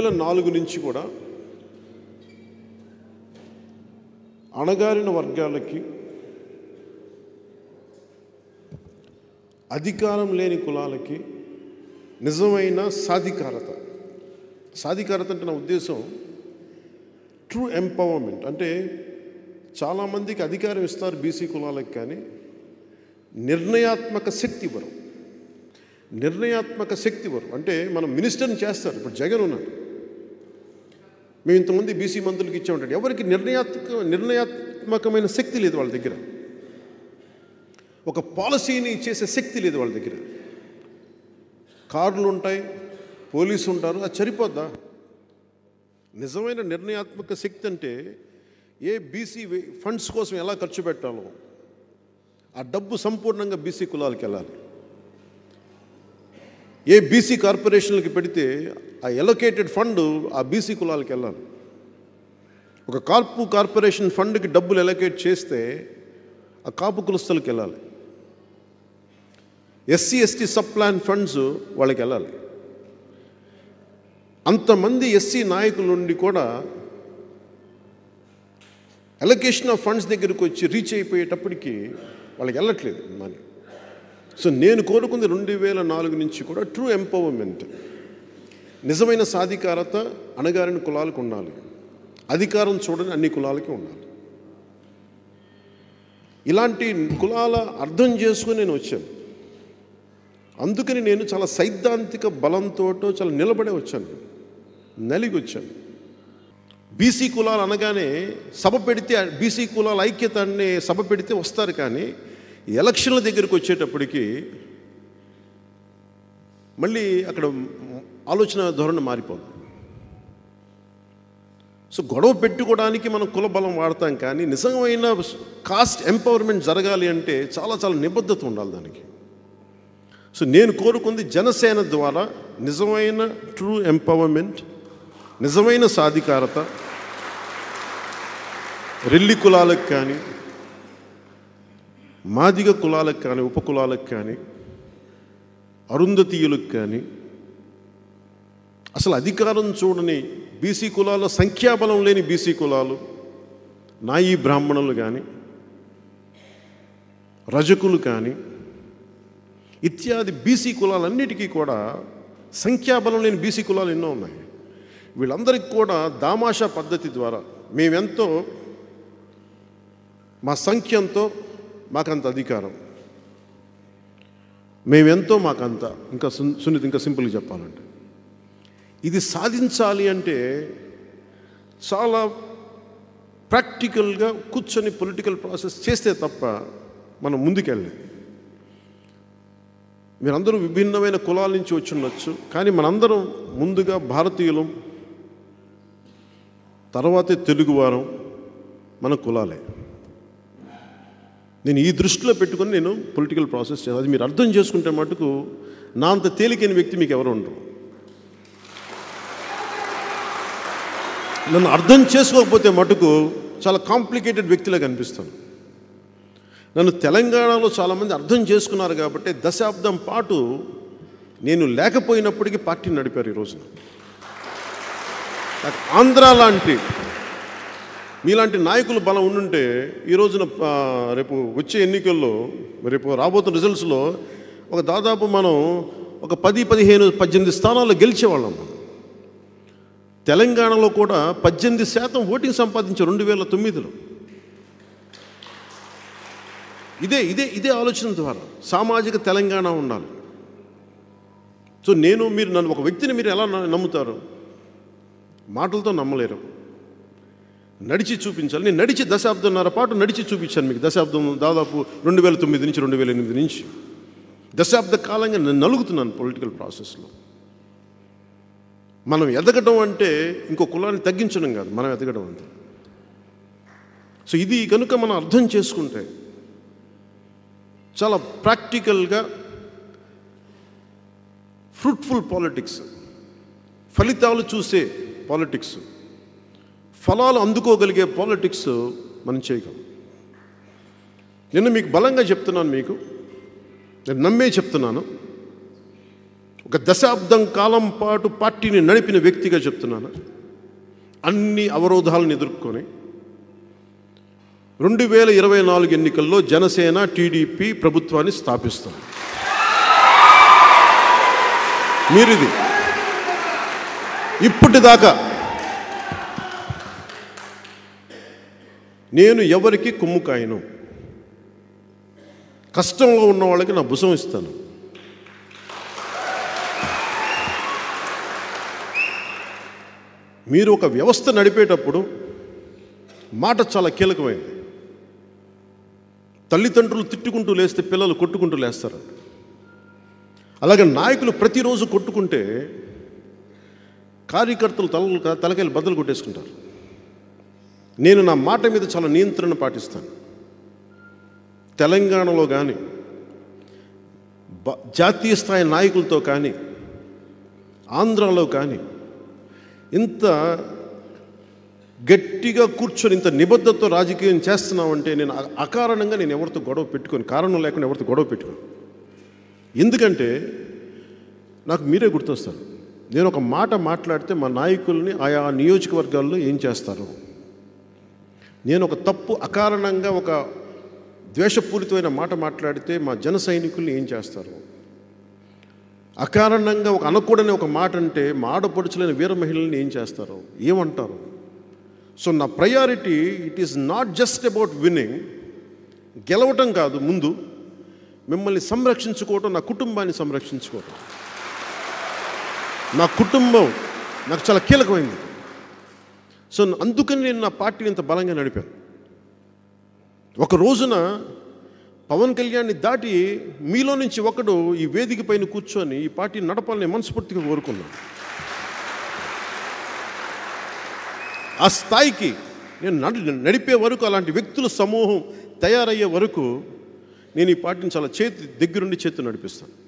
వేల నాలుగు నుంచి కూడా అణగారిన వర్గాలకి అధికారం లేని కులాలకి నిజమైన సాధికారత సాధికారత అంటే నా ఉద్దేశం ట్రూ ఎంపవర్మెంట్ అంటే చాలామందికి అధికారం ఇస్తారు బీసీ కులాలకు కానీ నిర్ణయాత్మక శక్తి ఇవ్వరు నిర్ణయాత్మక శక్తి ఇవ్వరు అంటే మనం మినిస్టర్ని చేస్తారు ఇప్పుడు జగన్ ఉన్నాడు మేము ఇంతమంది బీసీ మంత్రులకు ఇచ్చామంటాడు ఎవరికి నిర్ణయాత్మక నిర్ణయాత్మకమైన శక్తి లేదు వాళ్ళ దగ్గర ఒక పాలసీని చేసే శక్తి లేదు వాళ్ళ దగ్గర కార్లు ఉంటాయి పోలీసు ఉంటారు అది సరిపోద్దా నిజమైన నిర్ణయాత్మక శక్తి అంటే ఏ బీసీ ఫండ్స్ కోసం ఎలా ఖర్చు పెట్టాలో ఆ డబ్బు సంపూర్ణంగా బీసీ కులాలకు వెళ్ళాలి ఏ బీసీ కార్పొరేషన్లకి పెడితే ఆ ఎలొకేటెడ్ ఫండ్ ఆ బీసీ కులాలకు వెళ్ళాలి ఒక కార్పు కార్పొరేషన్ ఫండ్కి డబ్బులు ఎలొకేట్ చేస్తే ఆ కాపు కులస్తులకు వెళ్ళాలి SC ST sub plan funds వాళ్ళకి వెళ్ళాలి అంతమంది ఎస్సీ నాయకుల నుండి కూడా ఎలొకేషన్ ఆఫ్ ఫండ్స్ దగ్గరకు వచ్చి రీచ్ అయిపోయేటప్పటికి వాళ్ళకి వెళ్ళట్లేదు మనీ సో నేను కోరుకుంది రెండు వేల నాలుగు నుంచి కూడా ట్రూ ఎంపవర్మెంట్ నిజమైన సాధికారత అణగారిన కులాలకు ఉండాలి అధికారం చూడని అన్ని కులాలకి ఉండాలి ఇలాంటి కులాల అర్థం చేసుకుని నేను వచ్చాను అందుకని నేను చాలా సైద్ధాంతిక బలంతో చాలా నిలబడే వచ్చాను నలిగి వచ్చాను బీసీ కులాలు అనగానే సభ పెడితే బీసీ కులాల ఐక్యత అనే సభ పెడితే వస్తారు కానీ ఎలక్షన్ల దగ్గరికి వచ్చేటప్పటికి మళ్ళీ అక్కడ ఆలోచన ధోరణి మారిపోదు సో గొడవ పెట్టుకోవడానికి మనం కుల బలం వాడతాం కానీ నిజమైన కాస్ట్ ఎంపవర్మెంట్ జరగాలి అంటే చాలా చాలా నిబద్ధత ఉండాలి దానికి సో నేను కోరుకుంది జనసేన ద్వారా నిజమైన ట్రూ ఎంపవర్మెంట్ నిజమైన సాధికారత రెల్లి కులాలకు కానీ మాదిగ కులాలకు కానీ ఉపకులాలకు కానీ అరుంధతీయులకు కానీ అసలు అధికారం చూడని బీసీ కులాల సంఖ్యాబలం లేని బీసీ కులాలు నాయి బ్రాహ్మణులు కానీ రజకులు కానీ ఇత్యాది బీసీ కులాలన్నిటికీ కూడా సంఖ్యాబలం లేని బీసీ కులాలు ఎన్నో ఉన్నాయి వీళ్ళందరికీ కూడా దామాషా పద్ధతి ద్వారా మేమెంతో మా సంఖ్యంతో మాకంత అధికారం మేమెంతో మాకంత ఇంకా సున్- సున్నిత ఇంకా సింపుల్గా చెప్పాలంటే ఇది సాధించాలి అంటే చాలా ప్రాక్టికల్గా కూర్చొని పొలిటికల్ ప్రాసెస్ చేస్తే తప్ప మనం ముందుకెళ్ళలేదు మీరందరూ విభిన్నమైన కులాల నుంచి వచ్చి ఉండొచ్చు కానీ మనందరం ముందుగా భారతీయులం తర్వాతే తెలుగువారం మన కులాలే నేను ఈ దృష్టిలో పెట్టుకొని నేను పొలిటికల్ ప్రాసెస్ చేయాలి అది మీరు అర్థం చేసుకుంటే మటుకు నా అంత తేలికైన వ్యక్తి మీకు ఎవరు ఉండరు నన్ను అర్థం చేసుకోకపోతే మటుకు చాలా కాంప్లికేటెడ్ వ్యక్తిలా కనిపిస్తాను నన్ను తెలంగాణలో చాలామంది అర్థం చేసుకున్నారు కాబట్టి దశాబ్దం పాటు నేను లేకపోయినప్పటికీ పార్టీని నడిపారు ఈ రోజున నాకు ఆంధ్ర లాంటి మీలాంటి నాయకులు బలం ఉండుంటే ఈ రోజున ఆ, రేపు వచ్చే ఎన్నికల్లో రేపు రాబోతున్న రిజల్ట్స్లో ఒక దాదాపు మనం ఒక పది పదిహేను పద్దెనిమిది స్థానాల్లో గెలిచేవాళ్ళం మనం తెలంగాణలో కూడా పద్దెనిమిది శాతం ఓటింగ్ సంపాదించారు రెండు వేల తొమ్మిదిలో ఇదే ఇదే ఇదే ఆలోచన ద్వారా సామాజిక తెలంగాణ ఉండాలి సో నేను మీరు నన్ను ఒక వ్యక్తిని మీరు ఎలా న- నమ్ముతారు మాటలతో నమ్మలేరు నడిచి చూపించాలి నేను నడిచి దశాబ్దంన్నర పాటు నడిచి చూపించాను మీకు దశాబ్దం దాదాపు రెండు వేల తొమ్మిది నుంచి రెండు వేల ఎనిమిది నుంచి దశాబ్ద కాలంగా నేను నలుగుతున్నాను పొలిటికల్ ప్రాసెస్లో మనం ఎదగడం అంటే ఇంకో కులాన్ని తగ్గించడం కాదు మనం ఎదగడం అంతే సో ఇది కనుక మనం అర్థం చేసుకుంటే చాలా ప్రాక్టికల్గా ఫ్రూట్ఫుల్ పాలిటిక్స్ ఫలితాలు చూసే పాలిటిక్స్ ఫలాలు అందుకోగలిగే పాలిటిక్స్ మనం చేయగలం నేను మీకు బలంగా చెప్తున్నాను మీకు నేను నమ్మే చెప్తున్నాను ఒక దశాబ్దం కాలం పాటు పార్టీని నడిపిన వ్యక్తిగా చెప్తున్నాను అన్ని అవరోధాలను ఎదుర్కొని రెండు వేల ఇరవై నాలుగు ఎన్నికల్లో జనసేన టీడీపీ ప్రభుత్వాన్ని స్థాపిస్తాం మీరిది ఇప్పటిదాకా నేను ఎవరికి కొమ్ము కాయను కష్టంలో ఉన్న వాళ్ళకి నా భుజం ఇస్తాను మీరు ఒక వ్యవస్థ నడిపేటప్పుడు మాట చాలా కీలకమైంది తల్లిదండ్రులు తిట్టుకుంటూ లేస్తే పిల్లలు కొట్టుకుంటూ లేస్తారు అలాగే నాయకులు ప్రతిరోజు కొట్టుకుంటే కార్యకర్తలు తల తలకాయలు బద్దలు కొట్టేసుకుంటారు నేను నా మాట మీద చాలా నియంత్రణ పాటిస్తాను తెలంగాణలో కానీ బ- జాతీయ స్థాయి నాయకులతో కానీ ఆంధ్రాలో కానీ ఇంత గట్టిగా కూర్చొని ఇంత నిబద్ధతతో రాజకీయం చేస్తున్నామంటే నేను అ- అకారణంగా నేను ఎవరితో గొడవ పెట్టుకొని కారణం లేకుండా ఎవరితో గొడవ పెట్టుకోను ఎందుకంటే నాకు మీరే గుర్తొస్తారు నేను ఒక మాట మాట్లాడితే మా నాయకుల్ని ఆయా నియోజకవర్గాల్లో ఏం చేస్తారు నేను ఒక తప్పు అకారణంగా ఒక ద్వేషపూరితమైన మాట మాట్లాడితే మా జన సైనికుల్ని ఏం చేస్తారు అకారణంగా ఒక అనకూడని ఒక మాట అంటే మా ఆడపడుచులైన వీర మహిళల్ని ఏం చేస్తారు ఏమంటారు సో నా priority it is not just about winning గెలవటం కాదు ముందు మిమ్మల్ని సంరక్షించుకోవటం నా కుటుంబాన్ని సంరక్షించుకోవటం నా కుటుంబం నాకు చాలా కీలకమైంది సో అందుకని నేను నా పార్టీని ఇంత బలంగా నడిపాను ఒక రోజున పవన్ కళ్యాణ్ని దాటి మీలో నుంచి ఒకడు ఈ వేదిక పైన కూర్చొని ఈ పార్టీని నడపాలని మనస్ఫూర్తిగా కోరుకున్నాను ఆ స్థాయికి నేను నడి నడిపే వరకు అలాంటి వ్యక్తుల సమూహం తయారయ్యే వరకు నేను ఈ పార్టీని చాలా చేతి దగ్గరుండి చేతి నడిపిస్తాను